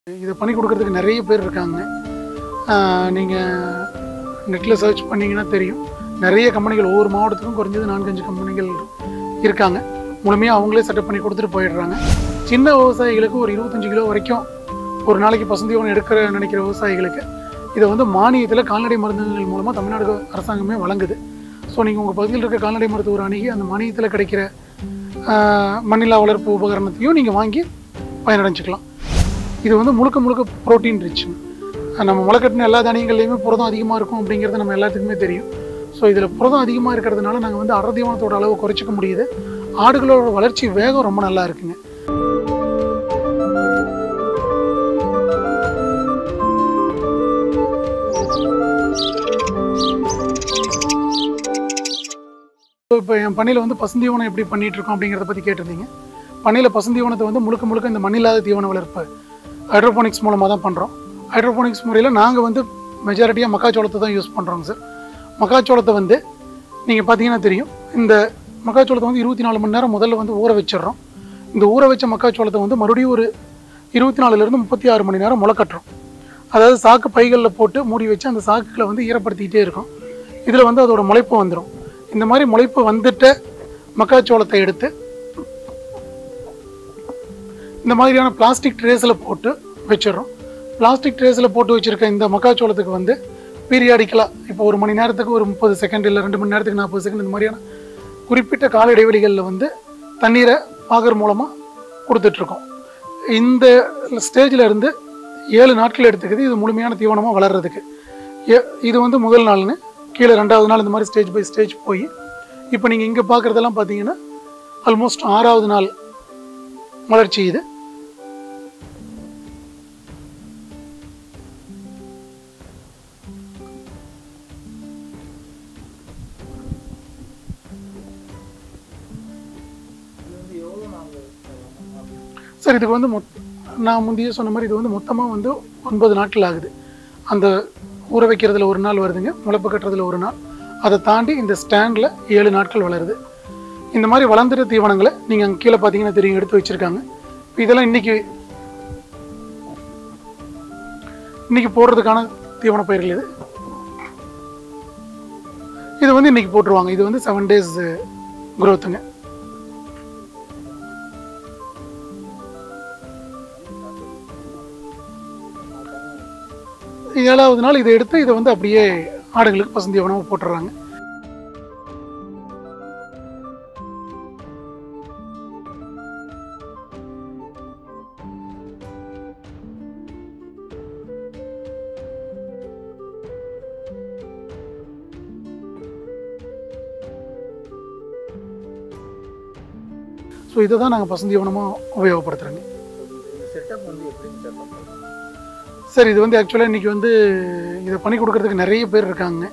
இதை பண்ணி கொடுக்கறதுக்கு நிறைய பேர் இருக்காங்க நீங்கள் நெட்டில் சர்ச் பண்ணிங்கன்னா தெரியும் நிறைய கம்பெனிகள் ஒவ்வொரு மாவட்டத்துக்கும் குறைஞ்சது நான்கஞ்சு கம்பெனிகள் இருக்காங்க முழுமையாக அவங்களே செட்டப் பண்ணி கொடுத்துட்டு போயிடுறாங்க சின்ன விவசாயிகளுக்கு ஒரு இருபத்தஞ்சு கிலோ வரைக்கும் ஒரு நாளைக்கு பசுந்தீவனம் எடுக்கிற நினைக்கிற விவசாயிகளுக்கு இதை வந்து மானியத்தில் கால்நடை மருந்துகள் மூலமாக தமிழ்நாடு அரசாங்கமே வழங்குது ஸோ நீங்கள் உங்கள் பகுதியில் இருக்க கால்நடை மருத்துவர் அணுகி அந்த மானியத்தில் கிடைக்கிற ஆஹ், மண்ணிலா வளர்ப்பு உபகரணத்தையும் நீங்கள் வாங்கி பயனடைஞ்சுக்கலாம் இது வந்து முழுக்க முழுக்க ப்ரோட்டீன் ரிச் நம்ம முளைக்கட்டின எல்லா தானியங்கள்லையுமே புரதம் அதிகமாக இருக்கும் அப்படிங்கிறது நம்ம எல்லாத்துக்குமே தெரியும் ஸோ இதில் புரதம் அதிகமாக இருக்கிறதுனால நாங்கள் வந்து அடர் தீவனத்தோட அளவு குறைச்சிக்க முடியுது ஆடுகளோட வளர்ச்சி வேகம் ரொம்ப நல்லா இருக்குங்க இப்போ என் பண்ணையில் வந்து பசுந்தீவனம் எப்படி பண்ணிட்டு இருக்கோம் அப்படிங்கிறத பற்றி கேட்டிருந்தீங்க பண்ணையில் பசுந்தீவனத்தை வந்து முழுக்க முழுக்க இந்த மண்ணில்லாத தீவன வளர்ப்பு ஹைட்ரோபோனிக்ஸ் மூலமாக தான் பண்ணுறோம் ஹைட்ரோபோனிக்ஸ் முறையில் நாங்கள் வந்து மெஜாரிட்டியாக மக்காச்சோளத்தை தான் யூஸ் பண்ணுறோங்க சார் மக்காச்சோளத்தை வந்து நீங்கள் பார்த்தீங்கன்னா தெரியும் இந்த மக்காச்சோளத்தை வந்து இருபத்தி நாலு மணி நேரம் முதல்ல வந்து ஊற வச்சிடுறோம் இந்த ஊற வச்ச மக்காச்சோளத்தை வந்து மறுபடியும் ஒரு இருபத்தி நாலுலேருந்து முப்பத்தி ஆறு மணி நேரம் முளைக்கட்டுறோம் அதாவது சாக்கு பைகளில் போட்டு மூடி வச்சு அந்த சாக்குகளை வந்து ஈரப்படுத்திக்கிட்டே இருக்கும் இதில் வந்து அதோட முளைப்பு வந்துடும் இந்த மாதிரி முளைப்பு வந்துட்ட மக்காச்சோளத்தை எடுத்து இந்த மாதிரியான பிளாஸ்டிக் ட்ரேஸில் போட்டு வச்சிடுறோம் பிளாஸ்டிக் ட்ரேஸில் போட்டு வச்சுருக்க இந்த மக்காச்சோளத்துக்கு வந்து பீரியாடிக்கலாக இப்போ ஒரு மணி நேரத்துக்கு ஒரு முப்பது செகண்ட் இல்லை ரெண்டு மணி நேரத்துக்கு நாற்பது செகண்ட் இந்த மாதிரியான குறிப்பிட்ட கால இடைவெளிகளில் வந்து தண்ணீரை பாகர் மூலமாக கொடுத்துட்ருக்கோம் இந்த ஸ்டேஜில் இருந்து ஏழு நாட்கள் எடுத்துக்குது இது முழுமையான தீவனமாக வளர்கிறதுக்கு ஏ- இது வந்து முதல் நாள்னு கீழே ரெண்டாவது நாள் இந்த மாதிரி ஸ்டேஜ் பை ஸ்டேஜ் போய் இப்போ நீங்கள் இங்கே பார்க்குறதெல்லாம் பார்த்தீங்கன்னா ஆல்மோஸ்ட் ஆறாவது நாள் வளர்ச்சி இது சார் இதுக்கு வந்து மொத் நான் முந்தைய சொன்ன மாதிரி இது வந்து மொத்தமாக வந்து ஒன்பது நாட்கள் ஆகுது அந்த ஊற வைக்கிறதுல ஒரு நாள் வருதுங்க முளைப்பு கட்டுறதுல ஒரு நாள் அதை தாண்டி இந்த ஸ்டாண்டில் ஏழு நாட்கள் வளருது இந்த மாதிரி வளர்ந்துட்ட தீவனங்களை நீங்கள் அங்கே கீழே பார்த்தீங்கன்னா தெரியும் எடுத்து வச்சுருக்காங்க இதெல்லாம் இன்னைக்கு இன்னைக்கு போடுறதுக்கான தீவன பயிர்கள் இது இது வந்து இன்னைக்கு போட்டுருவாங்க இது வந்து செவன் டேஸ் growthங்க ஏழாவது நாள் இதை எடுத்து இதை வந்து அப்படியே ஆடுகளுக்கு பசுந்தீவனமாக போட்டுடுறாங்க ஸோ இதை தான் நாங்கள் பசுந்தீவனமாக உபயோகப்படுத்துகிறோங்க இந்த செட்டப் வந்து எப்படிங்க சார் பண்ணுறது சார் இது வந்து ஆக்சுவலாக இன்றைக்கி வந்து இதை பண்ணி கொடுக்கறதுக்கு நிறைய பேர் இருக்காங்க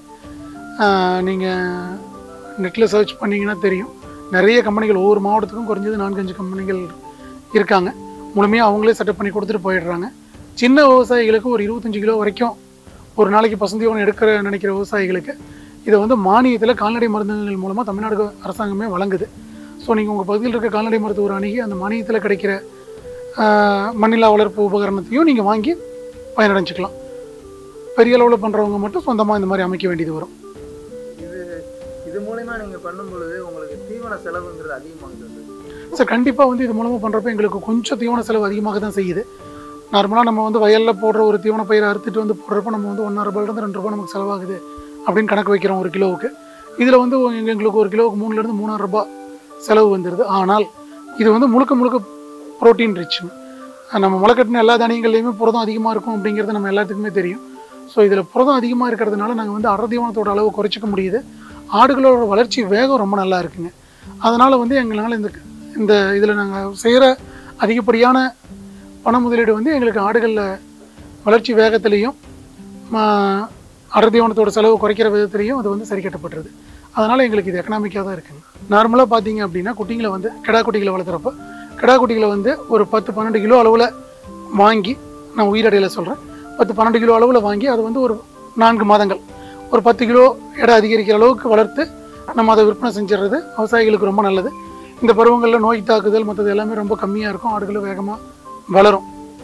நீங்கள் நெட்டில் சர்ச் பண்ணிங்கன்னா தெரியும் நிறைய கம்பெனிகள் ஒவ்வொரு மாவட்டத்துக்கும் குறைஞ்சது நான்கஞ்சு கம்பெனிகள் இருக்காங்க முழுமையாக அவங்களே செட்டப் பண்ணி கொடுத்துட்டு போயிடுறாங்க சின்ன விவசாயிகளுக்கு ஒரு இருபத்தஞ்சு கிலோ வரைக்கும் ஒரு நாளைக்கு பசுந்தீவனம் எடுக்கிற நினைக்கிற விவசாயிகளுக்கு இதை வந்து மானியத்தில் கால்நடை மருந்துகள் மூலமாக தமிழ்நாடு அரசாங்கமே வழங்குது ஸோ நீங்கள் உங்கள் பகுதியில் இருக்க கால்நடை மருத்துவர் அணுகி அந்த மானியத்தில் கிடைக்கிற ஆஹ், மண்ணிலா வளர்ப்பு உபகரணத்தையும் நீங்கள் வாங்கி பயனடைஞ்சுக்கலாம் பெரிய அளவில் பண்ணுறவங்க மட்டும் சொந்தமாக இந்த மாதிரி அமைக்க வேண்டியது வரும் இது இது மூலயமா நீங்கள் பண்ணும் பொழுது உங்களுக்கு தீவன செலவுங்கிறது அதிகமாகுது சார் சார் கண்டிப்பாக வந்து இது மூலமாக பண்ணுறப்ப எங்களுக்கு கொஞ்சம் தீவன செலவு அதிகமாக தான் செய்யுது நார்மலாக நம்ம வந்து வயலில் போடுற ஒரு தீவன பயிரை அறுத்துட்டு வந்து போடுறப்ப நம்ம வந்து ஒன்றரை ரூபாயிலிருந்து ரெண்டு ரூபாய் நமக்கு செலவாகுது அப்படின்னு கணக்கு வைக்கிறோம் ஒரு கிலோவுக்கு இதில் வந்து எங்க- எங்களுக்கு ஒரு கிலோவுக்கு மூணுலேருந்து மூணாயிரம் ரூபாய் செலவு வந்துடுது ஆனால் இது வந்து முழுக்க முழுக்க ப்ரோட்டீன் ரிச் நம்ம முளைக்கட்டின எல்லா தானியங்கள்லையுமே புரதம் அதிகமாக இருக்கும் அப்படிங்கிறது நம்ம எல்லாத்துக்குமே தெரியும் ஸோ இதில் புரதம் அதிகமாக இருக்கிறதுனால நாங்கள் வந்து அடர் தீவனத்தோட அளவு குறைச்சிக்க முடியுது ஆடுகளோட வளர்ச்சி வேகம் ரொம்ப நல்லா இருக்குங்க அதனால் வந்து எங்களால் இந்த இந்த இதில் நாங்கள் செய்கிற அதிகப்படியான பண முதலீடு வந்து எங்களுக்கு ஆடுகளில் வளர்ச்சி வேகத்திலையும் ம- அடர் தீவனத்தோட செலவு குறைக்கிற விதத்திலையும் அது வந்து சரி கட்டப்பட்டுருது அதனால் எங்களுக்கு இது எக்கனாமிக்காக தான் இருக்குங்க நார்மலாக பார்த்தீங்க அப்படின்னா குட்டிங்களை வந்து கிடா குட்டிகளை வளர்த்துறப்போ கிடா குட்டிகளை வந்து ஒரு பத்து பன்னெண்டு கிலோ அளவில் வாங்கி நான் உயிரடையில் சொல்கிறேன் பத்து பன்னெண்டு கிலோ அளவில் வாங்கி அது வந்து ஒரு நான்கு மாதங்கள் ஒரு பத்து கிலோ எடை அதிகரிக்கிற அளவுக்கு வளர்த்து நம்ம அதை விற்பனை செஞ்சிடுறது விவசாயிகளுக்கு ரொம்ப நல்லது இந்த பருவங்களில் நோய் தாக்குதல் மற்றது எல்லாமே ரொம்ப கம்மியாக இருக்கும் ஆடுகளும் வேகமாக வளரும்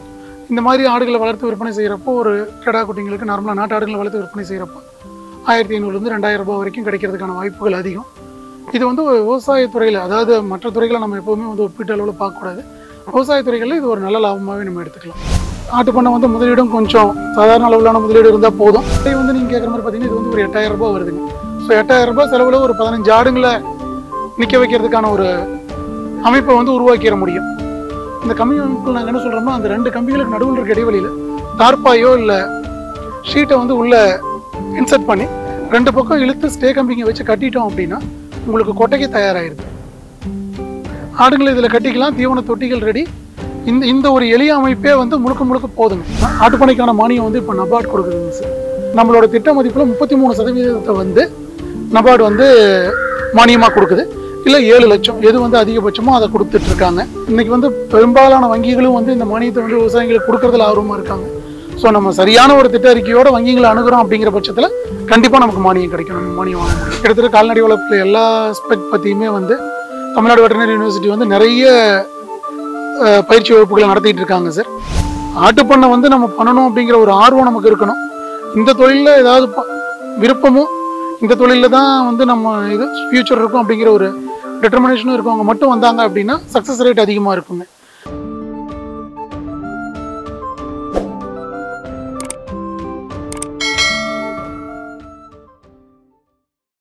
இந்த மாதிரி ஆடுகளை வளர்த்து விற்பனை செய்கிறப்போ ஒரு கிடா குட்டிங்களுக்கு நார்மலாக நாட்டு ஆடுகளை வளர்த்து விற்பனை செய்கிறப்போ ஆயிரத்தி ஐநூறுலேருந்து ரெண்டாயிரம் ரூபாய் வரைக்கும் கிடைக்கிறதுக்கான வாய்ப்புகள் அதிகம் இது வந்து ஒரு விவசாயத்துறையில் அதாவது மற்ற துறைகளை நம்ம எப்போவுமே வந்து ஒப்பீட்டு அளவில் பார்க்கக்கூடாது விவசாயத்துறைகளில் இது ஒரு நல்ல லாபமாகவே நம்ம எடுத்துக்கலாம் ஆட்டு பண்ணை வந்து முதலீடும் கொஞ்சம் சாதாரண அளவிலான முதலீடு இருந்தால் போதும் இதே வந்து நீங்கள் கேட்குற மாதிரி பார்த்தீங்கன்னா இது வந்து ஒரு எட்டாயிரம் ரூபாய் வருதுங்க ஸோ எட்டாயிரம் ரூபாய் செலவில் ஒரு பதினஞ்சு ஆடுங்களை நிற்க வைக்கிறதுக்கான ஒரு அமைப்பை வந்து உருவாக்கிட முடியும் இந்த கம்பி அமைப்பில் நாங்கள் என்ன சொல்கிறோம்னா அந்த ரெண்டு கம்பிகளுக்கு நடுவில் இருக்க இடைவெளியில் தார்ப்பாயோ இல்லை ஷீட்டை வந்து உள்ள இன்சர்ட் பண்ணி ரெண்டு பக்கம் இழுத்து ஸ்டே கம்பிங்க வச்சு கட்டிட்டோம் அப்படின்னா உங்களுக்கு கொட்டைக்கு தயாராகிருது ஆடுகளை இதில் கட்டிக்கலாம் தீவன தொட்டிகள் ரெடி இந்த இந்த ஒரு எளிய அமைப்பே வந்து முழுக்க முழுக்க போதுங்க ஆட்டுப்பனைக்கான மானியம் வந்து இப்போ நபார்டு கொடுக்குதுங்க சார் நம்மளோட திட்ட மதிப்பில் முப்பத்தி மூணு சதவீதத்தை வந்து நபார்டு வந்து மானியமாக கொடுக்குது இல்லை ஏழு லட்சம் எது வந்து அதிகபட்சமோ அதை கொடுத்துட்டு இருக்காங்க இன்னைக்கு வந்து பெரும்பாலான வங்கிகளும் வந்து இந்த மானியத்தை வந்து விவசாயிகளுக்கு கொடுக்கறதுல ஆர்வமாக இருக்காங்க ஸோ நம்ம சரியான ஒரு திட்ட அறிக்கையோட வங்கிகளை அணுகுறோம் அப்படிங்கிற பட்சத்தில் கண்டிப்பாக நமக்கு மானியம் கிடைக்கும் நம்ம மானியம் வாங்க முடியும் கிட்டத்தட்ட கால்நடை வளர்ப்புல எல்லா ஆஸ்பெக்ட் பற்றியுமே வந்து தமிழ்நாடு வெட்டனரி யூனிவர்சிட்டி வந்து நிறைய அஹ், பயிற்சி வகுப்புகளை நடத்திட்டு இருக்காங்க சார் ஆட்டுப்பண்ணை வந்து நம்ம பண்ணணும் அப்படிங்கிற ஒரு ஆர்வம் நமக்கு இருக்கணும் இந்த தொழிலில் ஏதாவது ப- விருப்பமும் இந்த தொழிலில் தான் வந்து நம்ம இது ஃபியூச்சர் இருக்கும் அப்படிங்கிற ஒரு டிட்டர்மினேஷனும் இருக்கவங்க மட்டும் வந்தாங்க அப்படின்னா சக்ஸஸ் ரேட் அதிகமாக இருக்குங்க